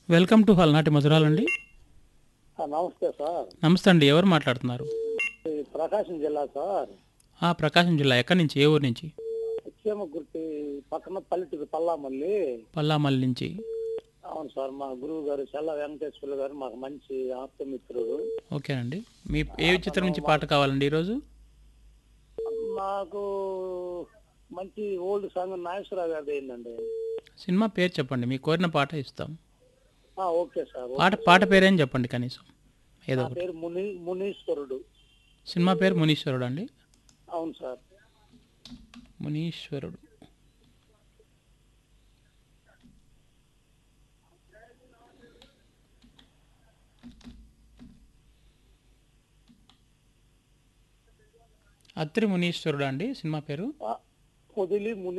welcome to హల్నాటి మధురాలండి ఆ, నమస్తే sir నమస్తే అండి ఎవరు మాట్లాడుతున్నారు ఇది ప్రకాశం జిల్లా సార్ ఆ, ప్రకాశం జిల్లా ఎక్కడి నుంచి ఏ ఊరు నుంచి చీమగుర్తి పక్కన పల్లెటూరు పల్లామల్లి పల్లామల్లి నుంచి అవును సార్ మా గురువు గారు చల్ల వెంకటేశ్వర్లు గారు మాకు మంచి ఆప్తమిత్రుడు ఓకేనండి మీ ఏ చిత్రం నుంచి పాట కావాలండి ఈరోజు మాకు మంచి ఓల్డ్ సాంగ్ నాగేశ్వరరావు గారిది ఏంటండి సినిమా పేరు చెప్పండి మీ కోరిన పాట ఇస్తాం ఆ, ఓకే సార్ పాట పాట పేరేం చెప్పండి కనీసం ఏదో నా ఒకటి పేరు ముని మునీశ్వరుడు సినిమా పేరు మునీశ్వరుడు అండి అవును సార్ మునీశ్వరుడు అత్రి మునీశ్వరుడు అండి సినిమా పేరు ఆ, పొదిలి ముని